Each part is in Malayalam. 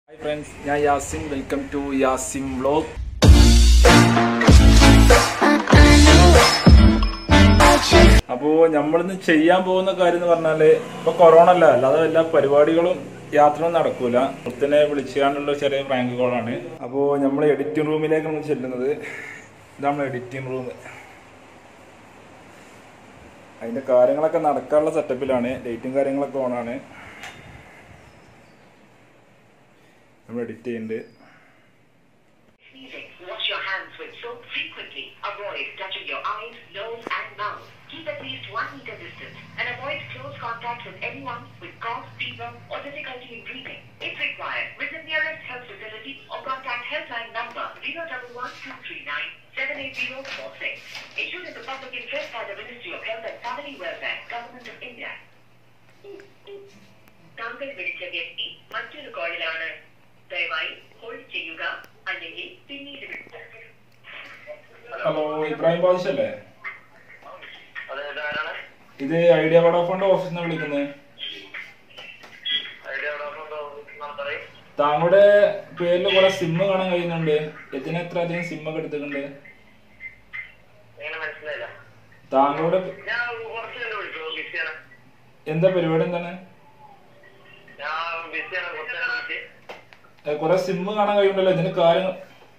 ഹായ് ഫ്രണ്ട്സ് ഞാൻ Yasin welcome to Yasin vlog അപ്പോൾ നമ്മളിന്ന് ചെയ്യാൻ പോകുന്ന കാര്യം എന്ന് പറഞ്ഞാല് ഇപ്പൊ കൊറോണ അല്ല അല്ലാതെ എല്ലാ പരിപാടികളും യാത്രയും നടക്കൂല മുത്തിനെ വിളിച്ചാണ്ടുള്ള ചെറിയ പ്രാങ്ക് കോളാണ് അപ്പോൾ നമ്മൾ എഡിറ്റിംഗ് റൂമിലേക്കാണ് ചെല്ലുന്നത് ഇതാണ് എഡിറ്റിംഗ് റൂം അതിന്റെ കാര്യങ്ങളൊക്കെ നടക്കാനുള്ള സെറ്റപ്പിലാണ് ലൈറ്റും കാര്യങ്ങളൊക്കെ ഓണാണ് നമ്മൾ എഡിറ്റ് ചെയ്യുന്നുണ്ട് Sneezing. Wash your hands with soap frequently. Avoid touching your eyes, nose, and mouth. Keep at least one meter distance and avoid close contact with anyone with cough, fever, or difficulty in breathing. If required, visit nearest health facility or contact helpline number 011 78046. Issued in the public interest by the Ministry of Health and Family Welfare, Government of India. താങ്കൾ വിളിച്ച വ്യക്തി മറ്റൊരു കോളിലാണ് ദയവായി ഹോൾഡ് ചെയ്യുക അല്ലെങ്കിൽ പിന്നീട് വിളിക്കുക ഹലോ ഇബ്രാഹിം ബാദിഷ് അല്ലേ അതെ ഇതാരാണ് ഇത് ഐഡിയ വോഡാഫോണിന്റെ ഓഫീസിൽ നിന്ന് വിളിക്കുന്നത് ഐഡിയ ഡോക്ടർ പറയും താങ്കളുടെ പേരിൽ കുറെ സിം കാണാൻ കഴിയുന്നുണ്ട് എത്തിന് എത്ര അധികം സിം ഒക്കെ എടുത്തിട്ടുണ്ട് എങ്ങനെ മനസ്സിലായില്ല താങ്കളുടെ ഞാൻ കുറച്ച് കണ്ട് വിളിച്ചു ബിസിയാണ് എന്താ പരിപാടി എന്താണ് ഞാൻ ബിസിയാണ് കുറച്ച് കണ്ട് വിളിച്ച് ഏ, കുറെ സിം കാണാൻ കഴിയുന്നുണ്ടല്ലോ ഇതിന് കാര്യങ്ങൾ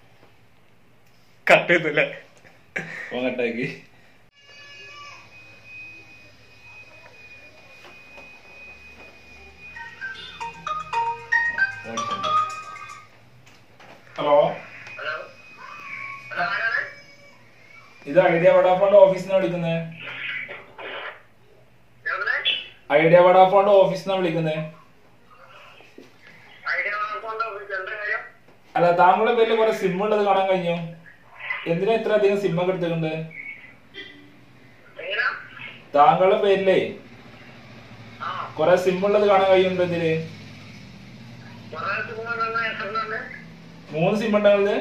കട്ട് ചെയ്തല്ലേ ഓ കട്ടാക്കി ഹലോ ഹലോ ഹലോ ആരാണ് ഇത് ഐഡിയ വോഡാഫോണിന്റെ ഓഫീസിൽ നിന്ന് വിളിക്കുന്നത് എവിടെ ഐഡിയ വോഡാഫോണിന്റെ ഓഫീസിൽ നിന്നാണ് വിളിക്കുന്നത് ഐഡിയ ഡോക്ടറിന്റെ ഓഫീസ് എന്താ കാര്യം അല്ല താങ്കളുടെ പേരിൽ കുറെ സിം ഉള്ളത് കാണാൻ കഴിഞ്ഞു എന്തിനാ ഇത്ര അധികം സിം ഒക്കെ എടുത്തിട്ടുണ്ട് എങ്ങനെയാ താങ്കളുടെ പേരിലേ ആ കുറെ സിം ഉള്ളത് കാണാൻ കഴിയുന്നുണ്ട് ഇതില് കുറേ സുഖം എത്ര മൂന്ന് സിം ഉണ്ടത്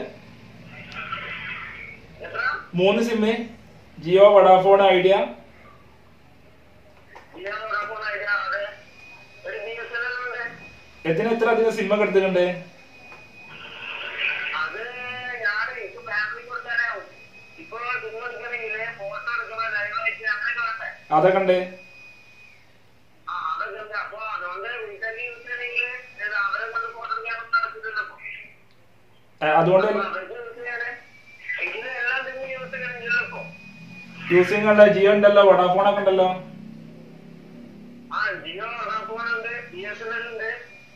എത്ര മൂന്ന് sim Jio Vodafone Idea Jio doctor Idea അതെ ഒരു ബി എസ് എൻ എൽ ഉണ്ട് എത്തിന് എത്ര അധികം സിം ഒക്കെ എടുത്തിട്ടുണ്ട് അത് ഞാൻ ഇപ്പൊ ഫാമിലി കൊടുക്കാനാവും ഇപ്പൊ സിനിമ എടുക്കണമെങ്കിൽ ഫോട്ടോ എടുക്കണം ലൈവായിട്ട് അങ്ങനെ വേണ്ടേ അതൊക്കെ ഉണ്ട് ആ, അതൊക്കെ ഉണ്ട്. അപ്പൊ അതുകൊണ്ട് വീട്ടിലേക്ക് യൂസ് ചെയ്യണമെങ്കിൽ ഇത് അവരെ കൊണ്ട് ഫോട്ടോ എടുക്കാനൊന്നും നടക്കില്ലല്ലോ ഇപ്പൊ. ഏ, അതുകൊണ്ട് അപ്പൊ അവർക്ക് യൂസ് ചെയ്യാന് ഇതിന് എല്ലാം തന്നെ യൂസ് ചെയ്യണമെങ്കിലല്ലോ ഇപ്പൊ. യൂസിങ് ഉണ്ടല്ലോ ജിയോ ഉണ്ടല്ലോ വഡാഫോൺ ഒക്കെ ഉണ്ടല്ലോ ആ ജിയോ വോഡാഫോൺ ഉണ്ട് ബി എസ് എൻ എൽ ഉണ്ട്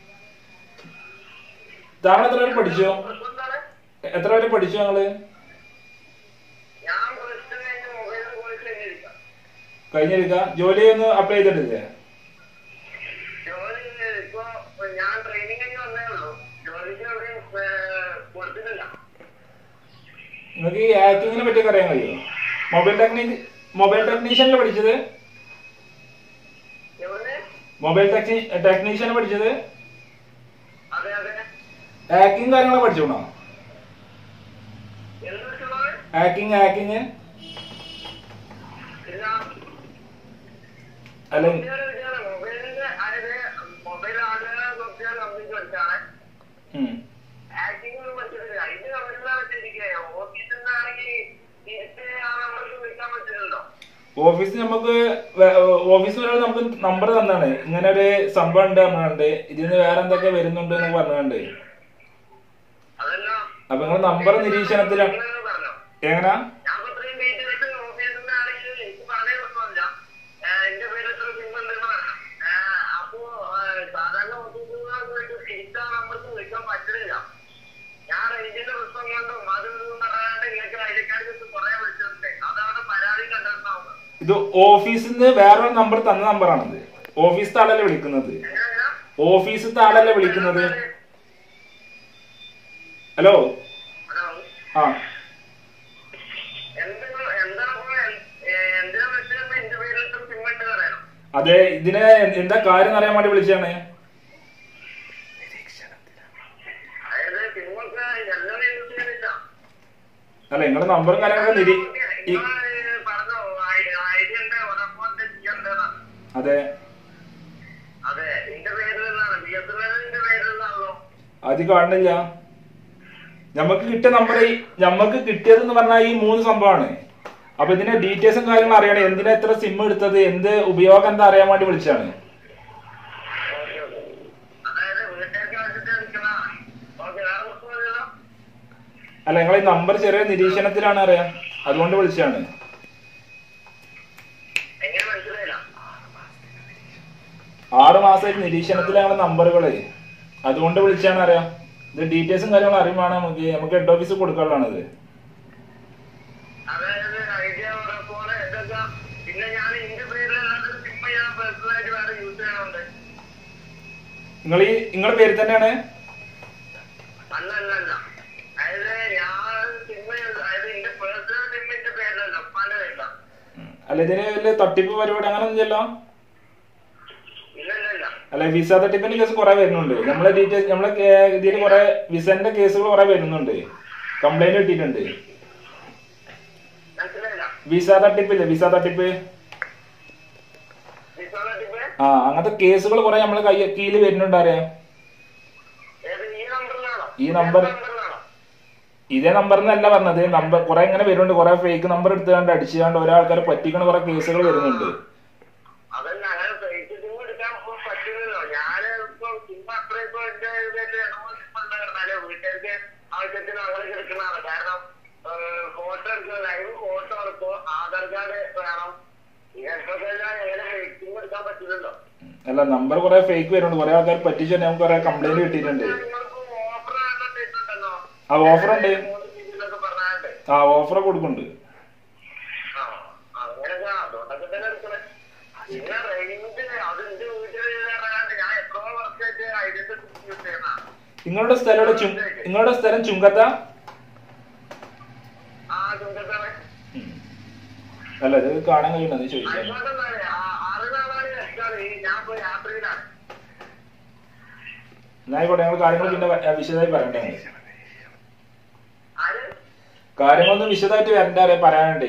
താങ്കൾ എത്ര വരെ പഠിച്ചു പ്രശ്നം എന്താണ്? എത്ര വരെ പഠിച്ചു ഞങ്ങള് ഞാൻ പ്ലസ് ടു കഴിഞ്ഞ് മൊബൈൽ കോഴ്സ് കഴിഞ്ഞിരിക്കാം കഴിഞ്ഞിരിക്ക ജോലി ഒന്ന് അപ്ലൈ ചെയ്തിട്ടില്ലേ ജോലി ഇപ്പൊ ഞാൻ ട്രെയിനിങ് കഴിഞ്ഞ് വന്നേ ഉള്ളൂ ജോലിക്ക് എവിടെയും ഏഹ്, കൊടുത്തിട്ടില്ല നിങ്ങൾക്ക് ഈ ഹാക്കിങ്ങിനെ പറ്റിയൊക്കെ അറിയാൻ കഴിയുമോ മൊബൈൽ ടെക്നീ മൊബൈൽ ടെക്നീഷ്യനിൽ പഠിച്ചത് എവിടെ മൊബൈൽ ടെക്നീ ടെക്നീഷ്യൻ പഠിച്ചത് അതെ അതെ ഹാക്കിങ് കാര്യങ്ങളൊക്കെ പഠിച്ചോണോ എന്ത് വിളിച്ചുള്ളത് ഹാക്കിങ് ഹാക്കിങ് ഇല്ല അല്ല മൊബൈലിന്റെ അതായത് മൊബൈൽ ആളുകളെ നോക്കിയാൽ കംപ്ലീറ്റ് പഠിച്ചാണ് ഉം. ആക്ടിംഗ് ഒന്നും പഠിച്ചിട്ടില്ല ഇത് കമ്പ്യൂട്ടറിലാണ് വെച്ചിരിക്കുക ഓഫീസിൽ നിന്നാണെങ്കിൽ തിരിച്ച് ആ നമ്പർക്ക് വിളിക്കാൻ പറ്റില്ലല്ലോ ഓഫീസിൽ നമുക്ക് വേ- ഓഫീസിൽ ഒരാൾ നമുക്ക് നമ്പർ തന്നാണ് ഇങ്ങനെ ഒരു സംഭവം ഉണ്ട് പറഞ്ഞുകൊണ്ട് ഇതിന് വേറെ എന്തൊക്കെ വരുന്നുണ്ട് എന്ന് പറഞ്ഞുകൊണ്ട് അതല്ല അപ്പൊ നിങ്ങൾ നമ്പർ നിരീക്ഷണത്തിലാണ് നിങ്ങള് പറഞ്ഞോ എങ്ങനാ ഞാൻ ഇപ്പൊ ഇത്രയും ഡീറ്റെയിൽസ് ഓഫീസിൽ നിന്നാണെങ്കിൽ എനിക്ക് പറഞ്ഞേ പ്രശ്നമില്ല ഏഹ് എന്റെ പേര് എത്ര സിം ഉണ്ടെന്ന് പറഞ്ഞു ഏഹ് അപ്പോ ഏഹ് സാധാരണ ഓഫീസിൽ നിന്ന് തിരിച്ച നമ്പർക്ക് വിളിക്കാൻ പറ്റില്ല ഞാൻ റേഞ്ചിന്റെ പ്രശ്നം കൊണ്ടും അത് ഇതും പറയാണ്ട് നിങ്ങൾക്ക് അയൽക്കാർക്ക് കുറെ വിളിച്ചിട്ടുണ്ട് അതവിടെ പരാതി കണ്ടെത്താവുന്നത് ഇത് ഓഫീസിൽ നിന്ന് വേറൊരു നമ്പർ തന്ന നമ്പറാണിത് ഓഫീസിലത്തെ ആളല്ലേ വിളിക്കുന്നത് എങ്ങനെയാ ഓഫീസിലത്തെ ആളല്ലേ വിളിക്കുന്നത് ഹലോ ഹലോ ആ എന്തെങ്കിലും എന്താണ് ഇപ്പൊ എൻ- ഏഹ് എന്തിനാ വിളിച്ചത് എന്റെ പേരിൽ ഇത്ര സിം ഉണ്ട് പറയണം അതെ ഇതിനെ എന്താ കാര്യം അറിയാൻ വേണ്ടി വിളിച്ചാണ് അതായത് സിമ്മൊക്കെ എല്ലാവരും യൂസ് ചെയ്യുന്നില്ല അല്ല നിങ്ങളുടെ നമ്പറും കാര്യങ്ങളൊക്കെ നിരീ ഈ- നിങ്ങള് പറഞ്ഞോ ഐഡിയ ഉണ്ട് വോഡാഫോണിന്റെ ജിയോ ഉണ്ട് എന്നാണ്. അതെ അതെ എന്റെ പേരിൽ നിന്നാണ് ബി എസ് എൻ എല്ലിന്റെ പേരിൽ നിന്നാണല്ലോ അത് കാണുന്നില്ല നമുക്ക് കിട്ടിയ നമ്പർ ഈ നമുക്ക് കിട്ടിയതെന്ന് പറഞ്ഞാൽ ഈ മൂന്ന് സംഭവമാണ് അപ്പൊ ഇതിന്റെ ഡീറ്റെയിൽസും കാര്യങ്ങളും അറിയണം എന്തിനാ എത്ര സിം എടുത്തത് എന്ത് ഉപയോഗം എന്താ അറിയാൻ വേണ്ടി വിളിച്ചാണ് ഓക്കെ ഓക്കെ അതായത് വീട്ടിലേക്ക് വെച്ചിട്ട് എടുക്കണ ഓക്കെ വേറെ പ്രശ്നമില്ലല്ലോ അല്ല നിങ്ങൾ ഈ നമ്പർ ചെറിയ നിരീക്ഷണത്തിലാണ് അറിയാം അതുകൊണ്ട് വിളിച്ചാണ് എങ്ങനെ മനസ്സിലായില്ല ആറ് മാസമായിട്ട് നിരീക്ഷണത്തിലാണ് നമ്പറുകള് അതുകൊണ്ട് വിളിച്ചാണ് അറിയാം ഇത് ഡീറ്റെയിൽസും കാര്യങ്ങളും അറിയുവാണ് നമുക്ക് നമുക്ക് ഹെഡ് ഓഫീസ് കൊടുക്കാനുള്ളതാണ് ഇത് അതായത് ഐഡിയ പോലെ എന്തൊക്കെ പിന്നെ ഞാൻ എന്റെ പേരിലല്ലാതെ സിം ഞാൻ പേഴ്സണലായിട്ട് വേറെ യൂസ് ചെയ്യണുണ്ട് നിങ്ങൾ ഈ നിങ്ങളുടെ പേര് തന്നെയാണ് അല്ല അല്ല അല്ല അതായത് ഞാൻ സിം അതായത് എന്റെ പേഴ്സണൽ സിം എന്റെ പേരിലല്ല ഉപ്പാന്റെ പേരില അല്ല ഇതിന് വല്ല തട്ടിപ്പ് പരിപാടി അങ്ങനെ ഒന്നും ഇല്ലല്ലോ ഇല്ല ഇല്ല ഇല്ല അല്ല വിസ തട്ടിപ്പിന്റെ കേസ് കുറെ വരുന്നുണ്ട് നമ്മളെ ഡീറ്റെയിൽസ് നമ്മളെ കേ- ഇതിൽ കുറെ വിസന്റെ കേസുകൾ കുറെ വരുന്നുണ്ട് കംപ്ലൈന്റ് കിട്ടിയിട്ടുണ്ട് മനസ്സിലായില്ല വിസ തട്ടിപ്പില്ലേ വിസ തട്ടിപ്പ് വിശ്വാസത്തിപ്പ് ആ അങ്ങനത്തെ കേസുകൾ കുറെ നമ്മളെ കൈ കീഴിൽ വരുന്നുണ്ട് അറിയാം ഏത് ഈ നമ്പറിലാണോ ഈ നമ്പർ- നമ്പറിലാണോ ഇതേ നമ്പർ എന്നല്ല പറഞ്ഞത് നമ്പർ കുറെ ഇങ്ങനെ വരുന്നുണ്ട് കുറെ ഫേക്ക് നമ്പർ എടുത്തുകൊണ്ട് അടിച്ചുകൊണ്ട് ഓരോ ആൾക്കാരെ പറ്റിക്കണ കുറെ കേസുകൾ വരുന്നുണ്ട് അതല്ല അങ്ങനെ ഫേക്ക് സിം എടുക്കാൻ ഇപ്പൊ പറ്റില്ലല്ലോ ഞാൻ ഇപ്പൊ സിം അത്ര ഇപ്പൊ എന്റെ പേരിൽ ഇടമോ സിം ഉണ്ടായിരുന്നാലേ വീട്ടുകാർക്ക് ആവശ്യത്തിന് അങ്ങനെ എടുക്കുന്നതാണ് കാരണം ഫോട്ടോ എടുക്കുക ലൈവ് ഫോട്ടോ എടുക്കോ ആധാർ കാർഡ് വേണം ഇതൊക്കെ എങ്ങനെ ഫേക്ക് സിം എടുക്കാൻ പറ്റില്ലല്ലോ അല്ല നമ്പർ കുറെ ഫേക്ക് വരുന്നുണ്ട് കുറെ ആൾക്കാർ പറ്റിച്ചുകൊണ്ട് നമുക്ക് കുറെ കംപ്ലൈന്റ് കിട്ടിയിട്ടുണ്ട് നിങ്ങളിപ്പോ ഓഫർ ഇട്ടുണ്ടല്ലോ ആ ഓഫർ ഉണ്ട് മൂന്ന് രീതിയിലൊക്കെ പറഞ്ഞാണ്ട് ആ ഓഫർ കൊടുക്കുന്നുണ്ട് ആ അങ്ങനെയൊക്കെ അതുകൊണ്ടൊക്കെ തന്നെ എടുക്കണേ പിന്നെ റേഞ്ച് അത് എന്റെ വീട്ടിൽ ഞാൻ എത്രയോ വർഷമായിട്ട് ഐഡന്റിറ്റി യൂസ് ചെയ്യണ നിങ്ങളുടെ സ്ഥലം എവിടെ? ചു- നിങ്ങളുടെ സ്ഥലം ചുങ്കത്ത ആ ചുങ്കത്താണ് അല്ല ഇത് കാണാൻ കഴിയുന്നത് ചോദിച്ചാൽ ആയിക്കോട്ടെ ആറ് നാളാണ് ഇഷ്ടമാണ് ഞാൻ ഇപ്പൊ യാത്രയിലാണ് എന്നായിക്കോട്ടെ ഞങ്ങൾ കാര്യങ്ങൾ പിന്നെ വ- വിശദമായി പറയണ്ടേ ഞങ്ങള്. ആര് കാര്യങ്ങളൊന്നും വിശദമായിട്ട് വരണ്ട അറിയാം പറയാനുണ്ടേ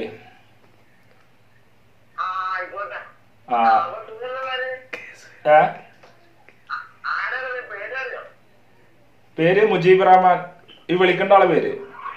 ആ ആയിക്കോട്ടെ ആ അപ്പൊ സുഖമുള്ളവര് ഏ ആരാണ് പേരറിയോ പേര് മുജീബ് റഹ്മാൻ ഈ വിളിക്കേണ്ട ആളെ പേര്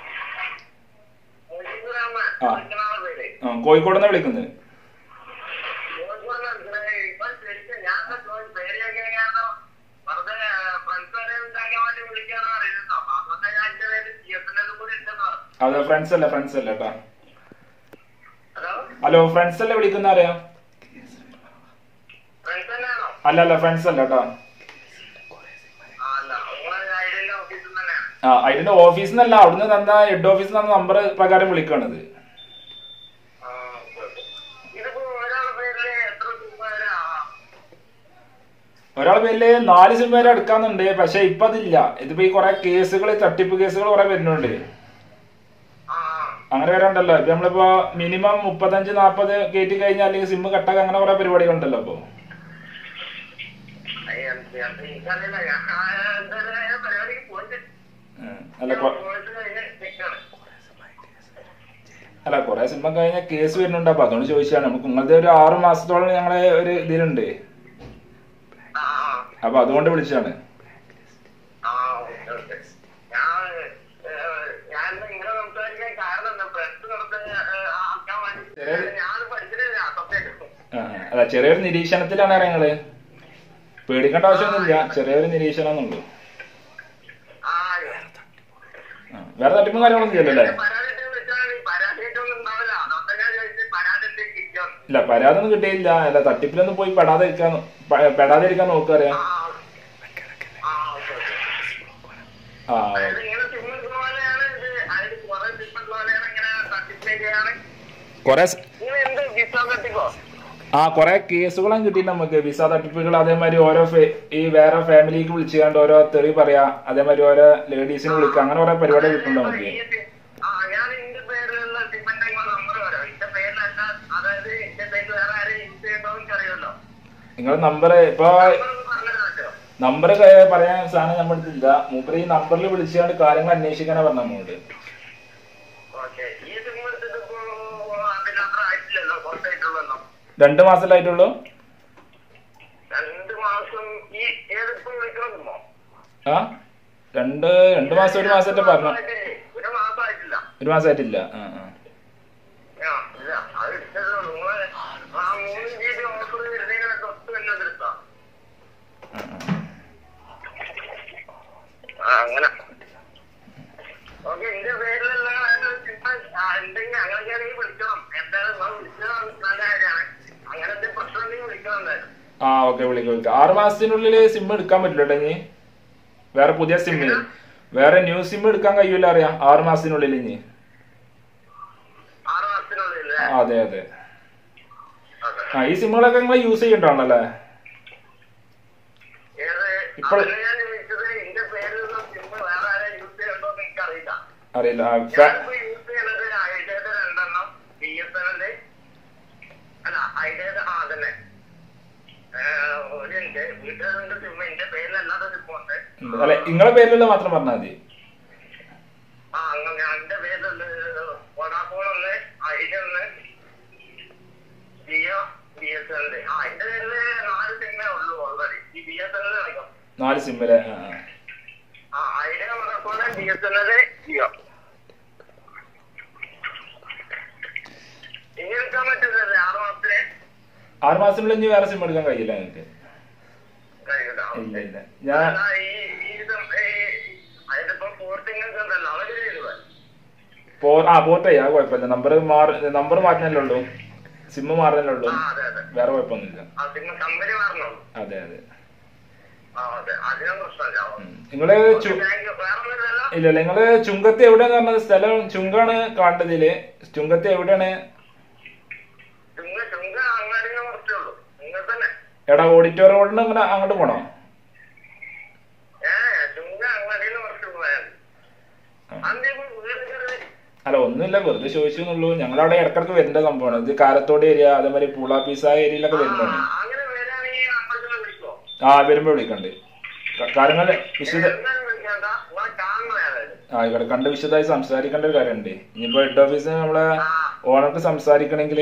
മുജീബ് റഹ്മാൻ ആ. വിളിക്കണ ആളെ പേര് ആ കോഴിക്കോട് നിന്ന് വിളിക്കുന്നത് കോഴിക്കോട് നടക്കണേ ഇപ്പൊ ശരിക്കും ഞാൻ ചോദിച്ചു പേര് ചോദിക്കാൻ കാരണം വെറുതെ ഫ്രണ്ട്സ് വരെ ഉണ്ടാക്കാൻ വേണ്ടി വിളിക്കാന്ന് അറിയുന്നുണ്ടോ അതുകൊണ്ട് ഞാൻ എന്റെ പേര് സി എസ് എൻ കൂടി ഉണ്ടെന്ന് പറഞ്ഞു അതെ ഫ്രണ്ട്സ് അല്ല ഫ്രണ്ട്സ് അല്ല കേട്ടോ ഹലോ ഹലോ ഫ്രണ്ട്സ് അല്ലേ വിളിക്കുന്ന അറിയാം ഫ്രണ്ട്സ് തന്നെയാണോ അല്ല അല്ല ഫ്രണ്ട്സ് അല്ല കേട്ടോ ആ അല്ല നിങ്ങളെ ഐഡിയയിലെ ഓഫീസിൽ തന്നെയാണ് ആ അതിന്റെ ഓഫീസിൽ നിന്നല്ല അവിടുന്ന് തന്ന ഹെഡ് ഓഫീസിൽ തന്ന നമ്പർ പ്രകാരം വിളിക്കുകയാണത് ആ, ഓക്കേ, ഓക്കേ. ഇതിപ്പോ ഒരാളുടെ പേരില് എത്ര രൂപ വരെ ആവാം ഒരാളെ പേരില് നാല് സിം വരെ എടുക്കാന്നുണ്ട് പക്ഷെ ഇപ്പൊ അതില്ല ഇതിപ്പോ ഈ കുറെ കേസുകൾ തട്ടിപ്പ് കേസുകൾ കുറെ വരുന്നുണ്ട് ആ ആ. അങ്ങനെ വരണ്ടല്ലോ ഇപ്പൊ നമ്മളിപ്പോ മിനിമം മുപ്പത്തഞ്ച് നാപ്പത് കയറ്റി കഴിഞ്ഞാൽ അല്ലെങ്കിൽ സിം കട്ടാക്കുക അങ്ങനെ കുറെ പരിപാടികളുണ്ടല്ലോ ഇപ്പൊ അയ്യ, അത് എനിക്കറിയില്ല. ഞാൻ ആ, എന്തായാലും ഞാൻ പരിപാടിക്ക് പോയിട്ട് ഉം. അല്ല കൊ- പോയിട്ട് കഴിഞ്ഞ് നിൽക്കാണ്. അല്ല കുറെ സിം കഴിഞ്ഞാൽ കേസ് വരുന്നുണ്ട് അപ്പൊ അതുകൊണ്ട് ചോദിച്ചാണ് നമുക്ക് നിങ്ങളുടെ ഒരു ആറ് മാസത്തോളം ഞങ്ങളെ ഒരു ഇതിലുണ്ട് ആ ആ അപ്പൊ അതുകൊണ്ട് വിളിച്ചാണ് ആ, ഓക്കേ, ഓക്കേ. ഞാൻ ഏഹ്, ഞാൻ നിങ്ങളെ സംസാരിക്കാൻ കാരണം എന്താ ഫ്രണ്ട്സ് നടത്താൻ ആക്കാൻ വേണ്ടി ഞാൻ പഠിച്ചിട്ടില്ല സത്യം ആ, അല്ല ചെറിയൊരു നിരീക്ഷണത്തിലാണ് ഞങ്ങള് പേടിക്കേണ്ട ആവശ്യമൊന്നുമില്ല ചെറിയൊരു നിരീക്ഷണം എന്നുള്ളൂ ആ ആ, വേറെ തട്ടിപ്പും കാര്യങ്ങളൊന്നും ചെയ്യല്ലോ അല്ലേ പരാതിയിട്ട് വിളിച്ചാൽ പരാതിയായിട്ടൊന്നും ഉണ്ടാവില്ല അതുകൊണ്ടാ ഞാൻ ചോദിച്ചത് പരാതി എന്തെങ്കിലും കിട്ടിയോ ഇല്ല പരാതി ഒന്നും കിട്ടിയില്ല അല്ല തട്ടിപ്പിലൊന്നും പോയി പെടാതെ ഇരിക്കാൻ പ- പെടാതെ ഇരിക്കാൻ നോക്കുക അറിയാം ആ ആ ഓക്കെ ഓക്കെ ആ അതായത് ഇങ്ങനെ സിം പോലെയാണ് ഇത് അതായത് കുറെ സിം പോലെയാണ് ഇങ്ങനെ തട്ടിപ്പേക്കാണ് കൊറേ നിങ്ങൾ എന്ത് വിസ തട്ടിപ്പോ ആ കൊറേ കേസുകളും കിട്ടിയില്ല നമുക്ക് വിസ തട്ടിപ്പുകൾ അതേമാതിരി ഓരോ ഫെ- ഈ വേറെ ഫാമിലിക്ക് വിളിച്ചുകൊണ്ട് ഓരോ തെറി പറയാ അതേമാതിരി ഓരോ ലേഡീസിനെ വിളിക്കുക അങ്ങനെ ഓരോ പരിപാടി കിട്ടുന്നുണ്ട് നമുക്ക് ആ ഞാൻ എന്റെ പേരിലുള്ള സിമ്മന്റെ നമ്പർ വരാം എന്റെ പേരിലല്ല അതായത് എന്റെ പേരിൽ വേറെ ആരും യൂസ് ചെയ്യണ്ടോ എനിക്കറിയാമല്ലോ നിങ്ങൾ നമ്പർ ഇപ്പൊ പറഞ്ഞു പറ്റുമോ നമ്പർ പറയാൻ സാധനം നമ്മുടെ അടുത്തില്ല മൂപ്പര് ഈ നമ്പറിൽ വിളിച്ചുകൊണ്ട് കാര്യങ്ങൾ അന്വേഷിക്കാനാ പറഞ്ഞ നമ്മോട് ഓക്കെ ഈ സിം എടുത്തിട്ട് ഇപ്പോ അതിനത്ര ആയിട്ടില്ലല്ലോ കുറച്ചായിട്ടുള്ളല്ലോ രണ്ട് മാസത്തിലായിട്ടുള്ളൂ രണ്ട് മാസം ഈ ഏതിപ്പോ വിളിക്കണമെന്നോ ആ രണ്ട് രണ്ട് മാസം ഒരു മാസമായിട്ട് പറഞ്ഞു ഒരു മാസമായിട്ടില്ല ഒരു മാസമായിട്ടില്ല ആ ആ ആ, ഇല്ല അത് എടുത്തല്ലോ നിങ്ങള് ആ മൂന്ന് ജി ബി ഓഫർ വരുന്നതിന് തൊട്ട് തന്നെ എടുത്താ ആ, ആ. ആ അങ്ങനെ ഓക്കെ എന്റെ പേരിലുള്ള എന്തെങ്കിലും അങ്ങനെയാണെങ്കിൽ വിളിക്കണം എന്തായാലും നിങ്ങൾ വിളിച്ചത് നല്ല കാര്യമാണ് അങ്ങനത്തെ പ്രശ്നം ഉണ്ടെങ്കിൽ വിളിക്കണം എന്തായാലും ആ ഓക്കെ വിളിക്കാം വിളിക്കാം ആറ് മാസത്തിനുള്ളിൽ സിം എടുക്കാൻ പറ്റില്ല കേട്ടോ ഇനി വേറെ പുതിയ സിം വേറെ ന്യൂ സിം എടുക്കാൻ കഴിയൂല അറിയാം ആറ് മാസത്തിനുള്ളിൽ ഇനി ആറ് മാസത്തിനുള്ളിൽ ആ, അതെ അതെ ആ ഈ സിമ്മുകളൊക്കെ നിങ്ങൾ യൂസ് ചെയ്യണ്ടാണല്ലേ ഏത് ഇപ്പോൾ- അതിന് ഞാൻ ചോദിച്ചത് എന്റെ പേരിലുള്ള സിം വേറെ ആരും യൂസ് ചെയ്യണ്ടോ എന്ന് എനിക്കറിയില്ല അറിയില്ല ആ, ഫ- ഞാനിപ്പോ യൂസ് ചെയ്യുന്നത് ഐഡിയയുടെ രണ്ടെണ്ണം ബി എസ് എൻ അല്ല ഐഡിയയുടെ ആ അതന്നെ ഏഹ്, ഒരു എന്റെ വീട്ടിലെ സിം എന്റെ പേരിലല്ലാത്ത സിം ഉണ്ട് അല്ലെ നിങ്ങളെ പേരിലുള്ള മാത്രം പറഞ്ഞാൽ മതി ആ അങ്ങനെ എന്റെ പേരിലുണ്ട് വോഡാഫോൺ ഉണ്ട് ഐഡിയ ഉണ്ട് ജിയോ ബി എസ് എൻ ആ എന്റെ പേരില് നാല് സിമ്മേ ഉള്ളൂ ഓൾറെഡി ഈ ബി എസ് എൻ കളിക്കാം നാല് സിമ്മിലെ ആ ആ. ആ Idea Vodafone B S N Jio ഇനി എടുക്കാൻ പറ്റില്ലല്ലേ ആറ് മാസത്തിന് ആറ് മാസത്തിനുള്ളിൽ ഇനി വേറെ സിം എടുക്കാൻ കഴിയില്ല നിങ്ങൾക്ക് കഴിയില്ല ഇല്ല ഇല്ല ഞാൻ അല്ല, ഈ ഈ ഇത് ഈ അതിലിപ്പോ പോർട്ടിംഗ് ഒക്കെ ഉണ്ടല്ലോ അതൊക്കെ ചെയ്തു പോ ആ പോട്ടെ ആ കുഴപ്പമില്ല നമ്പർ മാറി നമ്പർ മാറ്റുന്നല്ലേ ഉള്ളൂ സിമ്മ് മാറുന്നല്ലേ ഉള്ളൂ ആ അതെ അതെ വേറെ കുഴപ്പമൊന്നുമില്ല അതിന് കമ്പനി പറഞ്ഞോളൂ അതെ അതെ ആ അതെ അതിനും പ്രശ്നമില്ല ഉം. നിങ്ങള് ചു താങ്ക് യു വേറെ ഒന്നുമില്ലല്ലോ ഇല്ല ഇല്ല നിങ്ങള് ചുങ്കത്ത് എവിടെയാന്ന് പറഞ്ഞത് സ്ഥലം ചുങ്കാണ് കാണേണ്ടതില് ചുങ്കത്ത് എവിടെയാണ് ചുങ്ക ചുങ്ക അങ്ങാടിനെ കുറച്ചേ ഉള്ളൂ നിങ്ങൾ തന്നെ എടാ ഓഡിറ്റോറിയം റോഡിന് ഇങ്ങനെ അങ്ങോട്ട് പോണോ ഏ ചുങ്ക അങ്ങാടിനെ കുറച്ച് പോയാൽ അന്തേ വീട് കയറി അല്ല ഒന്നുമില്ല വെറുതെ ചോദിച്ചു എന്നുള്ളൂ ഞങ്ങളവിടെ ഇടക്കിടക്ക് വരുന്ന സംഭവമാണ് ഇത് കാരത്തോട് ഏരിയ അതേമാതിരി പൂളാപ്പീസ ഏരിയയിലൊക്കെ വരുന്നതാണ് അങ്ങനെ വരാണെങ്കിൽ നമ്പറിൽ വിളിക്കോ ആ വരുമ്പോ വിളിക്കണ്ട് ക- കാര്യങ്ങൾ വിശദ എന്തായാലും വിളിക്കണ്ട നിങ്ങളെ കാണുന്നതായാലും ആ ഇവിടെ കണ്ട് വിശദമായി സംസാരിക്കേണ്ട ഒരു കാര്യമുണ്ട് ഇനിയിപ്പോ ഹെഡ് ഓഫീസിൽ നമ്മളെ ഓണർക്ക് സംസാരിക്കണമെങ്കിൽ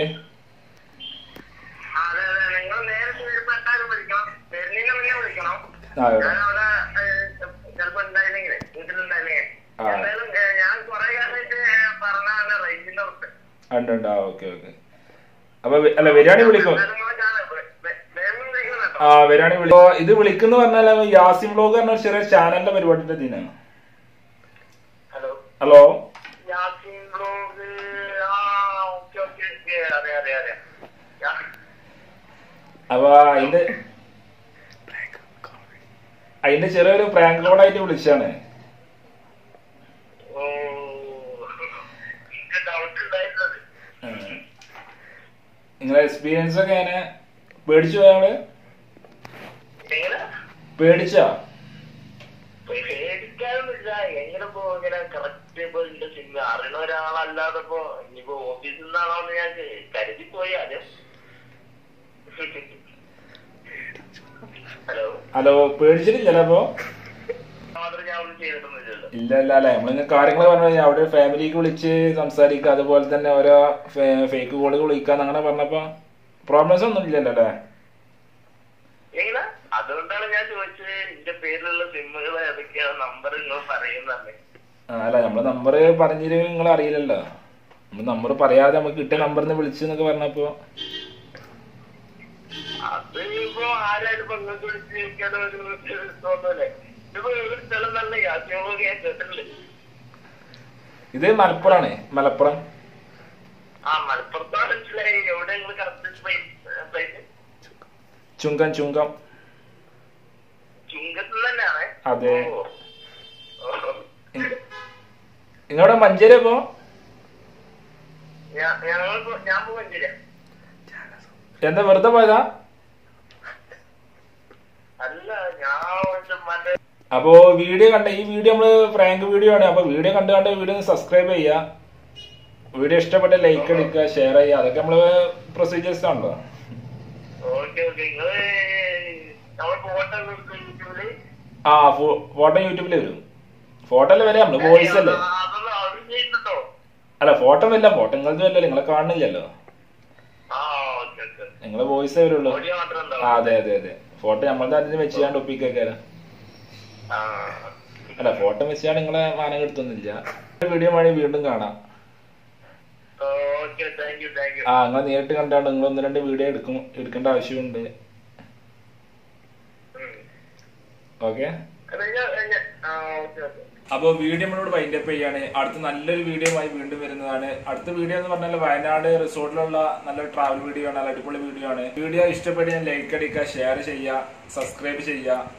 അതെ അതെ നിങ്ങൾ നേരിട്ട് വരുമ്പോ എന്തായാലും വിളിക്കണം വരുന്നതിന് മുന്നേ വിളിക്കണം ആ ഇവിടെ ഞാൻ അവിടെ ചിലപ്പോ ഉണ്ടായില്ലെങ്കിലേ വീട്ടിലുണ്ടായില്ലെങ്കിൽ ആ. എന്തായാലും ഏ, ഞാൻ കുറെ കാലമായിട്ട് പറഞ്ഞാണ് റേഞ്ചിന്റെ അവസ്ഥ ഉണ്ട് ഉണ്ട് ആ ഓക്കെ ഓക്കെ അപ്പൊ വെ- അല്ല വരികയാണെങ്കിൽ വിളിക്കും എന്തായാലും നിങ്ങളെ കാണാം. വേ- വേ- വേഗം വിളിക്കണം കേട്ടോ. ആ വരികയാണെങ്കിൽ വിളിക്കും അപ്പൊ ഇത് വിളിക്കുന്ന പറഞ്ഞാൽ യാസിം ബ്ലോഗ് പറഞ്ഞ ഒരു ചെറിയ ചാനലിന്റെ പരിപാടിന്റെ ഇതിനാണ് ഹലോ ഹലോ യാസിൻ ബ്ലോഗ് ആ ഓക്കെ ഓക്കെ ഓക്കെ അതെ അതെ അതെ യാ- അപ്പൊ അതിന്റെ അതിന്റെ ചെറിയൊരു പ്രാങ്ക് കോഡായിട്ട് വിളിച്ചാണ് ഓ എനിക്ക് ഡൗട്ട് ഉണ്ടായിരുന്നത് നിങ്ങളെ എക്സ്പീരിയൻസ് ഒക്കെ എങ്ങനെ പേടിച്ചു പോയാള് എങ്ങനെ പേടിച്ചാ പേടിക്കാനൊന്നുമില്ല എങ്ങനെ ഇപ്പോ ഇങ്ങനെ കറക്റ്റ് ഇപ്പൊ എന്റെ സിനിമ അറിയണ ഒരാളല്ലാതെ ഇപ്പൊ ഇനിയിപ്പോ ഓഫീസിൽ നിന്നാണോ എന്ന് ഞാൻ കരുതി പോയി ആദ്യം ഹലോ ഹലോ പേടിച്ചിട്ടില്ലല്ലോ അപ്പൊ മാത്രം ഞാൻ ഒന്നും ചെയ്തിട്ടൊന്നുമില്ലല്ലോ ഇല്ല ഇല്ല അല്ല നമ്മളിങ്ങനെ കാര്യങ്ങൾ പറഞ്ഞു കഴിഞ്ഞാൽ അവിടെ ഫാമിലിക്ക് വിളിച്ച് സംസാരിക്കുക അതുപോലെ തന്നെ ഓരോ ഫേക്ക് കോളുകൾ വിളിക്കാന്ന് അങ്ങനെ പറഞ്ഞപ്പോ പ്രോബ്ലംസ് ഒന്നും ഇല്ലല്ലോ അല്ലേ എങ്ങനെ അതുകൊണ്ടാണ് ഞാൻ ചോദിച്ചത് എന്റെ പേരിലുള്ള സിമ്മുകൾ ഏതൊക്കെയാണ് നമ്പർ നിങ്ങൾ പറയുന്നത് ആ, അല്ല നമ്മള് നമ്പർ പറഞ്ഞിട്ട് നിങ്ങൾ അറിയില്ലല്ലോ നമ്മൾ നമ്പർ പറയാതെ നമുക്ക് കിട്ടിയ നമ്പറിൽ നിന്ന് വിളിച്ചു എന്നൊക്കെ പറഞ്ഞപ്പോ അത് ഇപ്പൊ ആരായാലും ഇപ്പൊ നിങ്ങൾക്ക് വിളിച്ച് ചോദിക്കാതെ ഒരു തോന്നല്ലേ ഇതിപ്പോ ഒരു സ്ഥലം നല്ല യാത്രകളൊക്കെ ഞാൻ കേട്ടിട്ടില്ല ഇത് മലപ്പുറമാണ് മലപ്പുറം ആ മലപ്പുറത്താണ് മനസ്സിലായി എവിടെ നിങ്ങൾ കറക്റ്റ് പ്ലേസ് ചുങ്കം ചുങ്കം ചുങ്കത്തിൽ തന്നെയാണ് അതെ. ഓ. ഓ. നിങ്ങളുടെ മഞ്ചേരി അപ്പോ ഞാ- ഞങ്ങളിപ്പോ ഞാൻ പോയില്ല എന്താ വെറുതെ പോയതാ അല്ല ഞാൻ മറ്റേ അപ്പോ വീഡിയോ കണ്ട ഈ വീഡിയോ നമ്മള് ഫ്രാങ്ക് വീഡിയോ ആണ് അപ്പൊ വീഡിയോ കണ്ട് കണ്ട് വീഡിയോ സബ്സ്ക്രൈബ് ചെയ്യുക വീഡിയോ ഇഷ്ടപ്പെട്ട ലൈക്ക് അടിക്കുക ഷെയർ ചെയ്യുക അതൊക്കെ നമ്മള് പ്രൊസീജിയേഴ്സ് ആണല്ലോ ഓക്കെ ഓക്കെ നിങ്ങള് നമ്മൾ ഫോട്ടോ യൂട്യൂബില് ആ ഫോട്ടോ യൂട്യൂബിൽ വരും ഫോട്ടോ അല്ലേ വരെ നമ്മള് വോയിസ് അല്ലേ അതൊന്നും അതും ചെയ്യുന്നുണ്ടോ അല്ല ഫോട്ടോ വല്ല ഫോട്ടോ നിങ്ങളത് വല്ലല്ലോ നിങ്ങളെ കാണുന്നില്ലല്ലോ ആ ഓക്കെ ഓക്കെ നിങ്ങളെ വോയിസേ വരുള്ളൂ ഓഡിയോ മാത്രം ആ ഉണ്ടാവും അതെ അതെ അതെ ഫോട്ടോ നമ്മളത് അതിന് വെച്ച് ഞാൻ ഒപ്പിക്കേക്കാരം ആ അല്ല ഫോട്ടോ മിസ് ചെയ്യാൻ നിങ്ങളെ മാനം കെടുത്തൊന്നുമില്ല വീഡിയോ വഴി വീണ്ടും കാണാം okay thank you thank you ആ നിങ്ങൾ നേരിട്ട് കണ്ടാണ് നിങ്ങൾ ഒന്ന് രണ്ട് വീഡിയോ എടുക്കും എടുക്കേണ്ട ആവശ്യമുണ്ട് ഓക്കെ ഓക്കെ ഓക്കെ അപ്പോൾ വീഡിയോ നമ്മളോട് വൈൻഡ് അപ്പ് ചെയ്യാണ് അടുത്ത നല്ലൊരു വീഡിയോയുമായി വീണ്ടും വരുന്നതാണ് അടുത്ത വീഡിയോ എന്ന് പറഞ്ഞാൽ വയനാട് റിസോർട്ടിലുള്ള നല്ലൊരു ട്രാവൽ വീഡിയോ ആണ് നല്ല അടിപൊളി വീഡിയോ ആണ് വീഡിയോ ഇഷ്ടപ്പെട്ട് ഞാൻ ലൈക്ക് അടിക്കുക ഷെയർ ചെയ്യുക സബ്സ്ക്രൈബ് ചെയ്യുക